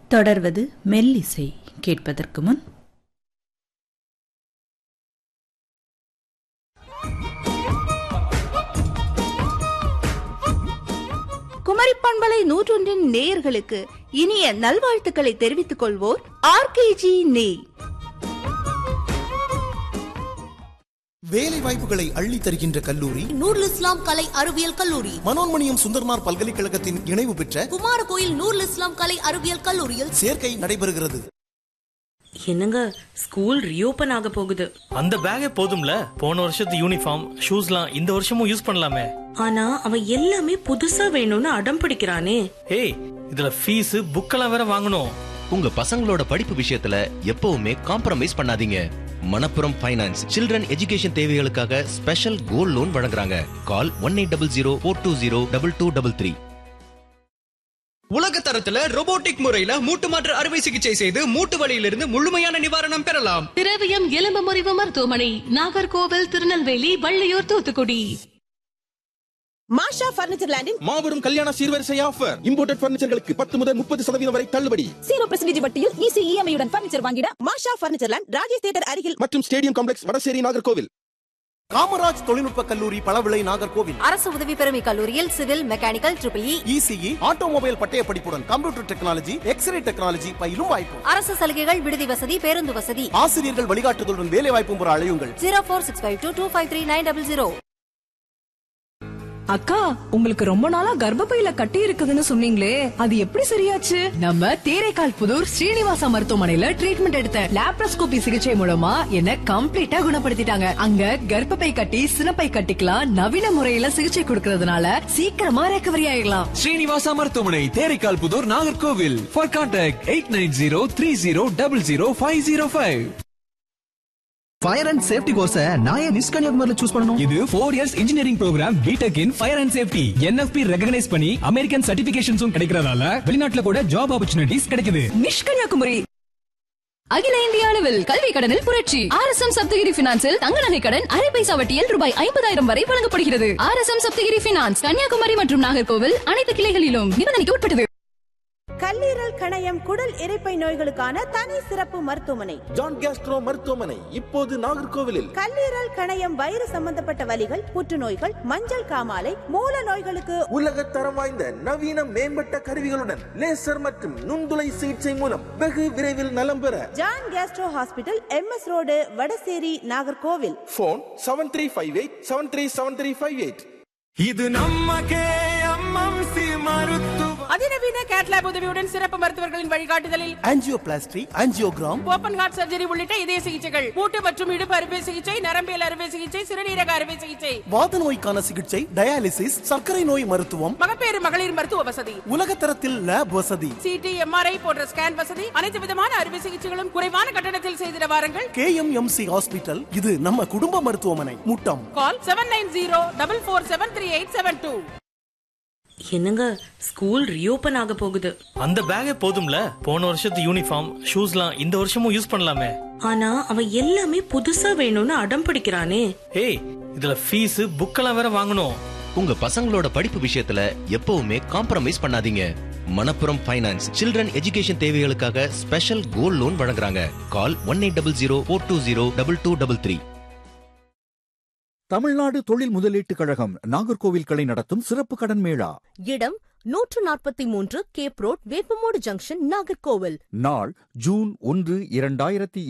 தொடர்வது மெல்லிசை கேட்பதற்கு முன் குமரி பண்பலை நூற்றொன்றின் நேயர்களுக்கு இனிய நல்வாழ்த்துக்களை தெரிவித்துக் கொள்வோர் ஆர்கேஜி நே வேலை வாய்ப்புகளை அள்ளி தருகின்ற கல்லூரி நூருல் இஸ்லாம் கலை அறிவியல் கல்லூரி மனோன்மணியம் சுந்தர்மார் பல்கலைக்கழகத்தின் இணைவு பெற்ற குமாரகோயில் நூருல் இஸ்லாம் கலை அறிவியல் கல்லூரியில் சேர்க்கை நடைபெறுகிறது என்னங்க ஸ்கூல் ரீஓபன் ஆக போகுது அந்த பேக்கே போதும்ல போன வருஷத்து யூனிஃபார்ம் ஷூஸ்லாம் இந்த வருஷமும் யூஸ் பண்ணலாமே ஆனா அவன் எல்லாமே புதுசா வேணும்னு அடம் பிடிக்கிறானே ஏய் இதுல ஃபீஸ் புக்கெல்லாம் வேற வாங்கணும் உங்க பசங்களோட படிப்பு விஷயத்துல எப்பவுமே காம்ப்ரமைஸ் பண்ணாதீங்க மணப்புரம் ஃபைனான்ஸ் சில்ட்ரன் எஜுகேஷன் தேவைகளுக்காக ஸ்பெஷல் கோல்ட் லோன் வழங்குறாங்க call one eight double zero four two zero double two double three உலக தரத்துல robotic முறையில மூட்டு மாற்று அறுவை சிகிச்சை செய்து மூட்டு வலியிலிருந்து முழுமையான நிவாரணம் பெறலாம் திரவியம் எலும்பு முறிவு மருத்துவமனை நாகர்கோவில் திருநெல்வேலி வள்ளியூர் தூத்துக்குடி மாஷா பர்னிச்சர் லேண்டின் மாபெரும் கல்யாண சீர்வரிசை ஆஃபர் இம்போர்ட்டட் பர்னிச்சர்களுக்கு பத்து முதல் முப்பது சதவீதம் வரை தள்ளுபடி சீரோ பெர்சன்டேஜ் வட்டியில் ஈஸி இஎம்ஐ உடன் பர்னிச்சர் வாங்கிட Masha furniture land Rajesh theatre அருகில் மற்றும் ஸ்டேடியம் காம்ப்ளெக்ஸ் வடசேரி நாகர்கோவில் காமராஜ் தொழில்நுட்ப கல்லூரி பளவிளை நாகர்கோவில் அரசு உதவி பெறும் கல்லூரியில் civil mechanical triple E ECE automobile பட்டய படிப்புடன் கம்ப்யூட்டர் டெக்னாலஜி எக்ஸ்ரே டெக்னாலஜி பயிலும் வாய்ப்பு அரசு சலுகைகள் விடுதி வசதி பேருந்து வசதி ஆசிரியர்கள் வழிகாட்டுதலுடன் வேலை வாய்ப்பும் பெற அழையுங்கள் zero four six five two two five three nine double zero அக்கா உங்களுக்கு ரொம்ப நாளா கர்ப்பப்பையில கட்டி இருக்குதுன்னு சொன்னீங்களே அது எப்படி சரியாச்சு நம்ம தேரைக்கால் புதூர் ஸ்ரீனிவாசா மருத்துவமனையில ட்ரீட்மெண்ட் எடுத்த லாப்ரோஸ்கோபி சிகிச்சை மூலமா என்ன கம்ப்ளீட்டா குணப்படுத்திட்டாங்க அங்க கர்ப்பப்பை கட்டி சினப்பை கட்டிக்கலாம் நவீன முறையில சிகிச்சை கொடுக்கறதுனால சீக்கிரமா ரெக்கவரி ஆயிடலாம் ஸ்ரீனிவாசா மருத்துவமனை Theraikal Puthur Nagercoil for contact eight nine zero three zero double zero five zero five fire and safety course நான் ஏன் மிஸ் கன்னியாகுமரியில சூஸ் பண்ணணும் இது four years engineering program BTech in fire and safety என்எஃபி ரெகனைஸ் பண்ணி அமெரிக்கன் சர்டிபிகேஷன்ஸும் கிடைக்கிறதால வெளிநாட்டுல கூட ஜாப் ஆப்பர்ச்சுனிட்டிஸ் கிடைக்குது மிஷ் கன்னியாகுமரி அகில இந்திய அளவில் கல்வி கடனில் புரட்சி ஆர் எஸ் எம் சப்தகிரி பினான்சில் தங்க நகை கடன் அரை பைசா வட்டியில் ரூபாய் ஐம்பதாயிரம் வரை வழங்கப்படுகிறது R S M Saptagiri finance Kanyakumari மற்றும் நாகர்கோவில் அனைத்து கிளைகளிலும் நிபந்தனைக்கு உட்பட்டது கல்லீரல் கணையம் குடல் இரைப்பை நோய்களுக்கான தனி சிறப்பு மருத்துவமனை ஜான் கேஸ்ட்ரோ மருத்துவமனை இப்போது நாகர்கோவிலில் கல்லீரல் கணையம் வயிறு சம்பந்தப்பட்ட வலிகள் புற்றுநோய்கள் மஞ்சள் காமாலை மூல நோய்களுக்கு உலக தரம் வாய்ந்த நவீன மேம்பட்ட கருவிகளுடன் லேசர் மற்றும் நுண்துளை சிகிச்சை மூலம் வெகு விரைவில் நலம் பெற John gastro hospital M S road Vadasery Nagercoil phone seven three five eight seven three seven three five eight இது நம்ம கேஎம்எம்சி மருத்துவ அதிநவீன கேட்லாப் உதவியுடன் சிறப்பு மருத்துவர்களின் வழிகாட்டுதலில் angioplasty angiogram open heart surgery உள்ளிட்ட இதய சிகிச்சைகள் மூட்டு மற்றும் இடுப்பு அறுவை சிகிச்சை நரம்பியல் அறுவை சிகிச்சை சிறுநீரக அறுவை சிகிச்சை வாத நோய்க்கான சிகிச்சை டயாலிசிஸ் சர்க்கரை நோய் மருத்துவம் மகப்பேறு மகளிர் மருத்துவ வசதி உலகத்தரத்தில் லேப் வசதி சிடி எம்ஆர்ஐ போன்ற ஸ்கேன் வசதி அனைத்து விதமான அறுவை சிகிச்சைகளும் குறைவான கட்டணத்தில் செய்திட வாருங்கள் கேஎம்எம்சி ஹாஸ்பிட்டல் இது நம்ம குடும்ப மருத்துவமனை Muttam call seven nine zero double four seven three eight seven two என்னங்க ஸ்கூல் ரீஓபன் ஆக போகுது அந்த பேக்கே போதும்ல போன வருஷத்து யூனிஃபார்ம் ஷூஸ்லாம் இந்த வருஷமும் யூஸ் பண்ணலாமே ஆனா அவன் எல்லாமே புதுசா வேணும்னு அடம் பிடிக்கிறானே ஏய் இதுல ஃபீஸ் புக்கெல்லாம் வேற வாங்கணும் உங்க பசங்களோட படிப்பு விஷயத்துல எப்பவுமே காம்ப்ரமைஸ் பண்ணாதீங்க மணப்புரம் ஃபைனான்ஸ் சில்ட்ரன் எஜுகேஷன் தேவைகளுக்காக ஸ்பெஷல் கோல்ட் லோன் வழங்குறாங்க call one eight double zero four two zero double two double three Tamil Nadu தொழில் முதலீட்டுக் கழகம் நாகர்கோவில் கிளை நடத்தும் சிறப்பு கடன் மேளா இடம் நூற்று நாற்பத்தி மூன்று Cape Road Veppamoodu junction Nagercoil நாள் ஜூன் ஒன்று இரண்டாயிரத்தி